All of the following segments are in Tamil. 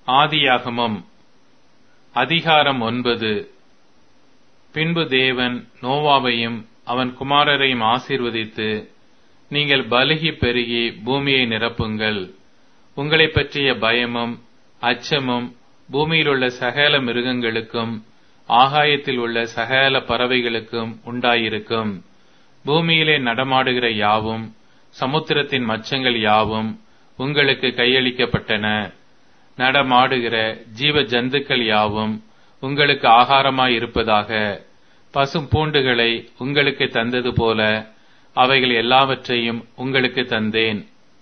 ஆதியாகமம் அதிகாரம் ஒன்பது பின்பு தேவன் நோவாவையும் அவன் குமாரரையும் ஆசீர்வதித்து நீங்கள் பலுகி பெருகி பூமியை நிரப்புங்கள் உங்களைப் பற்றிய பயமும் அச்சமும் பூமியிலுள்ள சகல மிருகங்களுக்கும் ஆகாயத்தில் உள்ள சகல பறவைகளுக்கும் உண்டாயிருக்கும் பூமியிலே நடமாடுகிற யாவும் சமுத்திரத்தின் மச்சங்கள் யாவும் உங்களுக்கு கையளிக்கப்பட்டன நடமாடுகிற ஜீவ ஜந்துக்கள் யாவும் உங்களுக்கு ஆகாரமாயிருப்பதாக பசும் பூண்டுகளை உங்களுக்கு தந்தது போல அவைகள் எல்லாவற்றையும் உங்களுக்கு தந்தேன்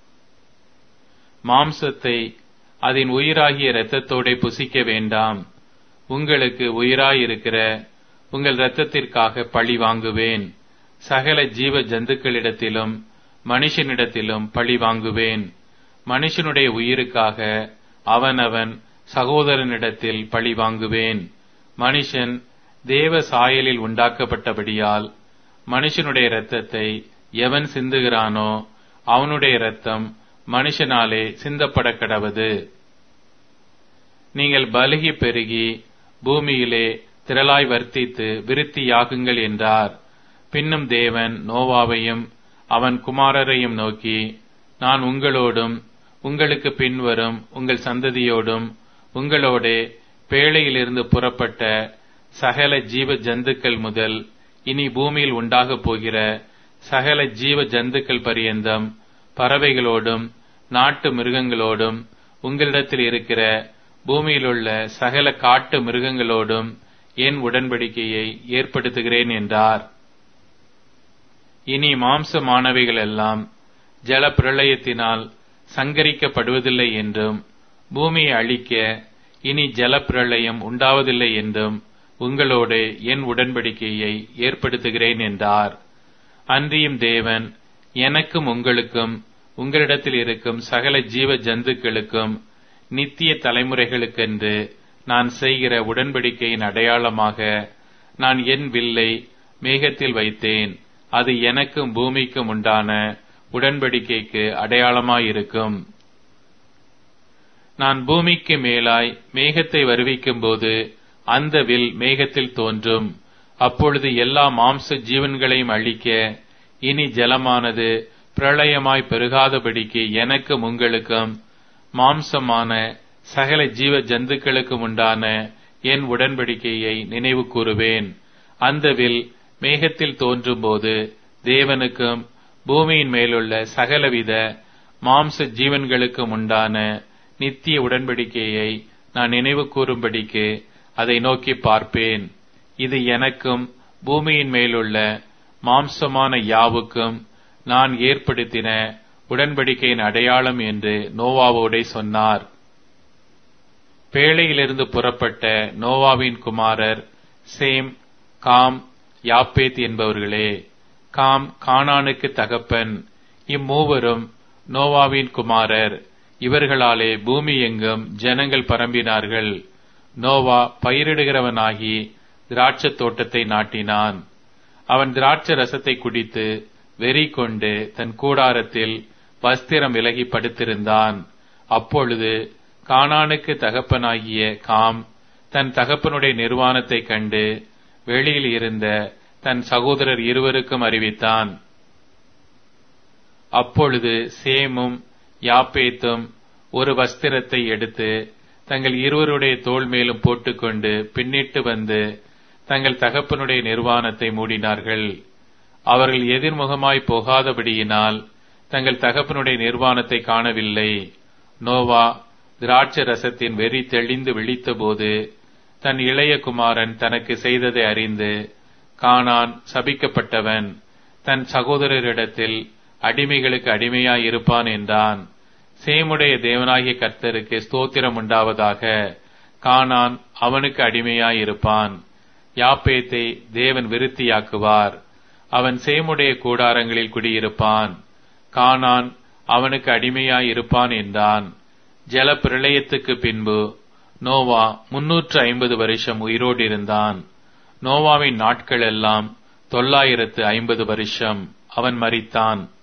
மாம்சத்தை அதன் உயிராகிய இரத்தத்தோட புசிக்க வேண்டாம் உங்களுக்கு உயிராயிருக்கிற உங்கள் இரத்தத்திற்காக பழி வாங்குவேன் சகல ஜீவ ஜந்துக்களிடத்திலும் மனுஷனிடத்திலும் பழி வாங்குவேன் மனுஷனுடைய உயிருக்காக அவனவன் சகோதரனிடத்தில் பழி வாங்குவேன் மனுஷன் தேவ சாயலில் உண்டாக்கப்பட்டபடியால் மனுஷனுடைய இரத்தத்தை எவன் சிந்துகிறானோ அவனுடைய இரத்தம் மனுஷனாலே சிந்தப்பட கடவது நீங்கள் பலுகி பெருகி பூமியிலே திரளாய் வர்த்தித்து விருத்தியாகுங்கள் என்றார் பின்னும் தேவன் நோவாவையும் அவன் குமாரரையும் நோக்கி நான் உங்களோடும் உங்களுக்கு பின்வரும் உங்கள் சந்ததியோடும் உங்களோடே பேழையிலிருந்து புறப்பட்ட சகல ஜீவ ஜந்துக்கள் முதல் இனி பூமியில் உண்டாகப் போகிற சகல ஜீவ ஜந்துக்கள் பரியந்தம் பறவைகளோடும் நாட்டு மிருகங்களோடும் உங்களிடத்தில் இருக்கிற பூமியிலுள்ள சகல காட்டு மிருகங்களோடும் என் உடன்படிக்கையை ஏற்படுத்துகிறேன் என்றார் இனி மாம்சமானவைகள் எல்லாம் ஜல பிரளயத்தினால் சங்கரிக்கப்படுவதில்லை என்றும் பூமியை அழிக்க இனி ஜல பிரளயம் உண்டாவதில்லை என்றும் உங்களோடு என் உடன்படிக்கையை ஏற்படுத்துகிறேன் என்றார் அன்றியும் தேவன் எனக்கும் உங்களுக்கும் உங்களிடத்தில் இருக்கும் சகல ஜீவ ஜந்துக்களுக்கும் நித்திய தலைமுறைகளுக்கென்று நான் செய்கிற உடன்படிக்கையின் அடையாளமாக நான் என் வில்லை மேகத்தில் வைத்தேன் அது எனக்கும் பூமிக்கும் உண்டான உடன்படிக்கைக்கு அடையாளமாயிருக்கும் நான் பூமிக்கு மேலாய் மேகத்தை வருவிக்கும் போது அந்த வில் மேகத்தில் தோன்றும் அப்பொழுது எல்லா மாம்ச ஜீவன்களையும் அழிக்க இனி ஜலமானது பிரளயமாய் பெருகாதபடிக்கு எனக்கும் உங்களுக்கும் மாம்சமான சகல ஜீவ ஜந்துக்களுக்கும் உண்டான என் உடன்படிக்கையை நினைவு கூறுவேன் அந்த வில் மேகத்தில் தோன்றும் போது தேவனுக்கும் பூமியின் மேலுள்ள சகலவித மாம்ச ஜீவன்களுக்கும் உண்டான நித்திய உடன்படிக்கையை நான் நினைவு கூறும்படிக்கு அதை நோக்கி பார்ப்பேன் இது எனக்கும் பூமியின் மேலுள்ள மாம்சமான யாவுக்கும் நான் ஏற்படுத்தின உடன்படிக்கையின் அடையாளம் என்று நோவாவோடே சொன்னார் பேழையிலிருந்து புறப்பட்ட நோவாவின் குமாரர் சேம் காம் யாப்பேத் என்பவர்களே காம் கானானுக்கு தகப்பன் இம்மூவரும் நோவாவின் குமாரர் இவர்களாலே பூமி எங்கும் ஜனங்கள் பரம்பினார்கள் நோவா பயிரிடுகிறவனாகி திராட்சத் தோட்டத்தை நாட்டினான் அவன் திராட்ச ரசத்தை குடித்து வெறி கொண்டு தன் கூடாரத்தில் வஸ்திரம் விலகி படுத்திருந்தான் அப்பொழுது கானானுக்கு தகப்பனாகிய காம் தன் தகப்பனுடைய நிர்வாணத்தை கண்டு வெளியில் இருந்த தன் சகோதரர் இருவருக்கும் அறிவித்தான் அப்பொழுது சேமும் யாப்பேத்தும் ஒரு வஸ்திரத்தை எடுத்து தங்கள் இருவருடைய தோல் மேலும் போட்டுக்கொண்டு பின்னிட்டு வந்து தங்கள் தகப்பனுடைய நிர்வாணத்தை மூடினார்கள் அவர்கள் எதிர்முகமாய் போகாதபடியினால் தங்கள் தகப்பனுடைய நிர்வாணத்தை காணவில்லை நோவா திராட்ச ரசத்தின் வெறி தெளிந்து விழித்தபோது தன் இளைய குமாரன் தனக்கு செய்ததை அறிந்து கானான் சபிக்கப்பட்டவன் தன் சகோதரரிடத்தில் அடிமைகளுக்கு அடிமையாயிருப்பான் என்றான் சேமுடைய தேவனாகிய கர்த்தருக்கு ஸ்தோத்திரம் உண்டாவதாக கானான் அவனுக்கு அடிமையாயிருப்பான் யாப்பேத்தை தேவன் விருத்தியாக்குவார் அவன் சேமுடைய கூடாரங்களில் குடியிருப்பான் கானான் அவனுக்கு அடிமையாயிருப்பான் என்றான் ஜல பிரளயத்துக்கு பின்பு நோவா முன்னூற்று ஐம்பது வருஷம் உயிரோடு இருந்தான் நோவாவின் நாட்கள் எல்லாம் தொள்ளாயிரத்து ஐம்பது வருஷம் அவன் மரித்தான்